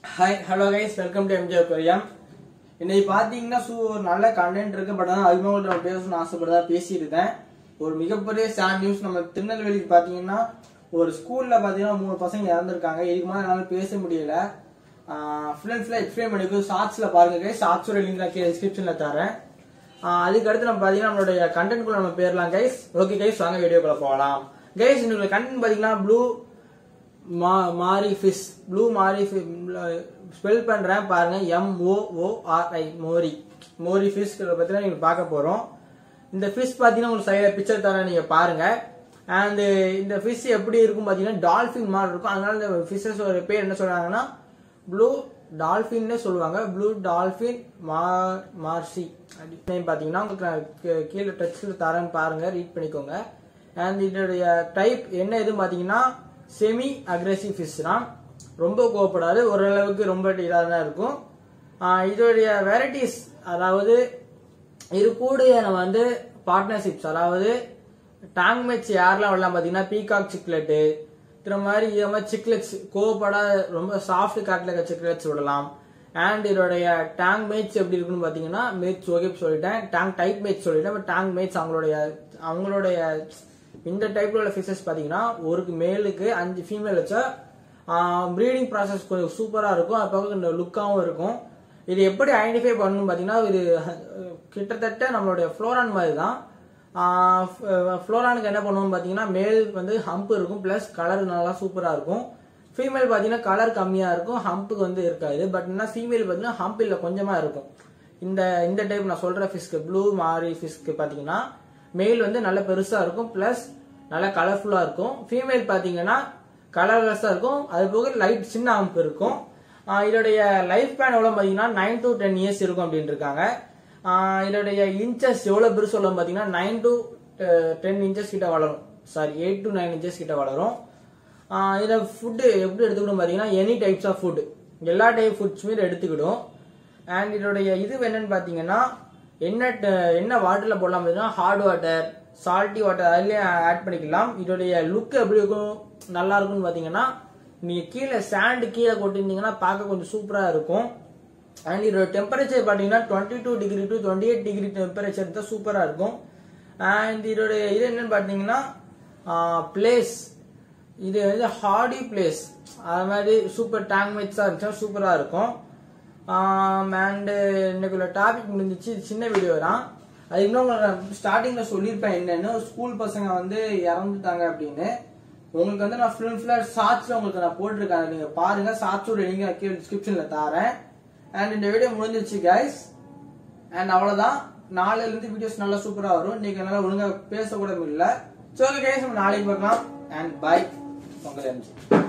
hi hello guys welcome to MJ கொரியம் இன்னைக்கு பார்த்தீங்கன்னா சூ ஒரு நல்ல கண்டென்ட் இருக்கு பட் ஆனால் அதுக்கு உங்கள்ட்ட நான் பேசணும்னு ஆசைப்படுறதா பேசியிருந்தேன் ஒரு மிகப்பெரிய சேட் நியூஸ் நம்ம திருநெல்வேலிக்கு பார்த்தீங்கன்னா ஒரு ஸ்கூலில் பார்த்தீங்கன்னா மூணு பசங்க இறந்துருக்காங்க இதுக்கு மேலே என்னால் பேச முடியல ஃபுல் அண்ட் ஃபுல்லாக எக்ஸ்பிளைன் பண்ணிக்கும் ஷார்ட்ஸில் பாருங்க கைஸ் ஷார்ட்ஸோட லிங்க் நான் கீழே டிஸ்கிரிப்ஷனில் தரேன் ஆஹ் அதுக்கு அடுத்து நம்ம பார்த்தீங்கன்னா நம்மளுடைய கண்டென்ட்குள்ள நம்ம போயிடலாம் கைஸ் ஓகே கைஸ் வாங்க வீடியோக்குள்ள போகலாம் கைஸ் இன்னொரு கண்டென்ட் பார்த்தீங்கன்னா ப்ளூ மா மாரி ஃபிஷ் ப்ளூ மாரி ஸ்பெல் பண்றேன் பாருங்க M O O R I moori moori fish பத்தி தான் நீங்க பார்க்க போறோம் இந்த ஃபிஷ் பாத்தீங்கன்னா உங்களுக்கு சைடில் பிக்சர் தரேன் நீங்க பாருங்க அண்ட் இந்த ஃபிஷ் எப்படி இருக்கும் பாத்தீங்கன்னா டால்ஃபின் மாதிரி இருக்கும் அதனால இந்த ஃபிஷஸ் ஒரு பேர் என்ன சொல்றாங்கன்னா ப்ளூ டால்ஃபின்னு சொல்லுவாங்க ப்ளூ டால்ஃபின் மார் மார்சி அப்படின்னு பாத்தீங்கன்னா உங்களுக்கு நான் கீ- கீழே டெக்ஸ்ட்ல தரேன் பாருங்க ரீட் பண்ணிக்கோங்க அண்ட் இதோடைய டைப் என்ன எதுன்னு பாத்தீங்கன்னா செமி அக்ரெசிவ் ஃபிஷ் தான் ரொம்ப கோவப்படாது ஓரளவுக்கு ரொம்ப இதாக தான் இருக்கும் ஆஹ் இதோடைய வெரைட்டிஸ் அதாவது இது கூட நம்ம வந்து பார்ட்னர்ஷிப்ஸ் அதாவது டாங் மேட்ச் யாரெல்லாம் விடலாம் பார்த்தீங்கன்னா பீகாக் சிக்லெட்டு இந்த மாதிரி இது மாதிரி சிக்லெட்ஸ் கோவப்படாத ரொம்ப சாஃப்ட் காட்டில் இருக்க சிக்லெட்ஸ் விடலாம் அண்ட் இதோடைய டேங் மேட்ச் எப்படி இருக்குன்னு பார்த்தீங்கன்னா மேட்ச் ஓகே சொல்லிட்டேன் டேங் டைப் மேட்ச் சொல்லிட்டேன் பட் டேங் மேட்ச் அவங்களுடைய அவங்களுடைய இந்த டைப்ல உள்ள ஃபிஷஸ் பார்த்தீங்கன்னா ஒரு மேலுக்கு அஞ்சு ஃபீமேல் வச்சா ப்ரீடிங் ப்ராசஸ் கொஞ்சம் சூப்பராக இருக்கும் அது பார்க்க இந்த லுக்காகவும் இருக்கும் இது எப்படி ஐடென்டிஃபை பண்ணணும் பார்த்தீங்கன்னா இது அஹ், கிட்டத்தட்ட நம்மளுடைய ஃப்ளோரான் மாதிரி தான் ஃப்ளோரானுக்கு என்ன பண்ணுவோம் பார்த்தீங்கன்னா மேல் வந்து ஹம்ப் இருக்கும் ப்ளஸ் கலர் நல்லா சூப்பராக இருக்கும் ஃபீமேல் பார்த்தீங்கன்னா கலர் கம்மியாக இருக்கும் ஹம்புக்கு வந்து இருக்காது பட் என்ன ஃபீமேல் பார்த்தீங்கன்னா ஹம்ப் இல்லை கொஞ்சமாக இருக்கும் இந்த இந்த டைப் நான் சொல்கிற ஃபிஷ்க்கு ப்ளூ மாரி ஃபிஷ்க்கு பார்த்தீங்கன்னா மேல் வந்து நல்ல பெருசாக இருக்கும் ப்ளஸ் நல்லா கலர்ஃபுல்லாக இருக்கும் ஃபீமேல் பார்த்தீங்கன்னா கலர்லெஸ்ஸாக இருக்கும் அது போக லைட் சின்ன ஹம்ப் இருக்கும் ஆஹ் இதோடைய லைஃப் ஸ்பேன் எவ்வளோ பார்த்தீங்கன்னா நைன் to டென் இயர்ஸ் இருக்கும் அப்படின்னு இருக்காங்க ஆஹ் இதோடைய இன்ச்சஸ் எவ்வளோ பெருசு சொல்லும் பார்த்தீங்கன்னா நைன் to டென் இன்ச்சஸ் கிட்ட வளரும் sorry eight to nine inches கிட்ட வளரும் ஆஹ் இதில் ஃபுட்டு எப்படி எடுத்துக்கணும் பார்த்தீங்கன்னா எனி டைப்ஸ் ஆஃப் ஃபுட் எல்லா டைப் ஃபுட்ஸுமே இது எடுத்துக்கிடும் அண்ட் இதோடைய இது என்னன்னு பார்த்தீங்கன்னா என்ன ட- என்ன வாட்டரில் போடலாம் பார்த்தீங்கன்னா ஹார்ட் வாட்டர் சால்ட்டி வாட்டர் அதுலேயும் ஆட் பண்ணிக்கலாம் இதோடைய லுக் எப்படி இருக்கும் நல்லா இருக்கும்னு பார்த்தீங்கன்னா நீங்கள் கீழே சாண்டு கீழே கொட்டிருந்தீங்கன்னா பார்க்க கொஞ்சம் சூப்பராக இருக்கும் அண்ட் இதோட டெம்பரேச்சர் பார்த்தீங்கன்னா twenty two degree to twenty eight degree temperature தான் சூப்பராக இருக்கும் அண்ட் இதோடைய இது என்னன்னு பார்த்தீங்கன்னா பிளேஸ் இது வந்து ஹார்டி பிளேஸ் அது மாதிரி சூப்பர் டேங் மேட்ஸாக இருந்துச்சுன்னா சூப்பராக இருக்கும் அண்டு இன்னைக்குள்ள டாபிக் முடிஞ்சிச்சு இது சின்ன வீடியோ தான் அது இன்னும் உங்களுக்கு ஸ்டார்டிங்கில் சொல்லியிருப்பேன் என்னன்னு ஸ்கூல் பசங்க வந்து இறந்துட்டாங்க அப்படின்னு உங்களுக்கு வந்து நான் ஃபுல் ஃபுல்லாக ஷார்ட்ஸில் உங்களுக்கு நான் போட்டிருக்கேன் நீங்கள் பாருங்க ஷார்ட்ஸோட லிங்க் நான் கீழே டிஸ்கிரிப்ஷனில் தரேன் அண்ட் இந்த வீடியோ முடிஞ்சிருச்சு கைஸ் அண்ட் அவ்வளோதான் நாளையில இருந்து வீடியோஸ் நல்லா சூப்பராக வரும் இன்னைக்கு என்னால் ஒழுங்காக பேசக்கூட முடியல ஸோ ஓகே கைஸ் நம்ம நாளைக்கு பார்க்கலாம் அண்ட் பை உங்கள் எம்ஜி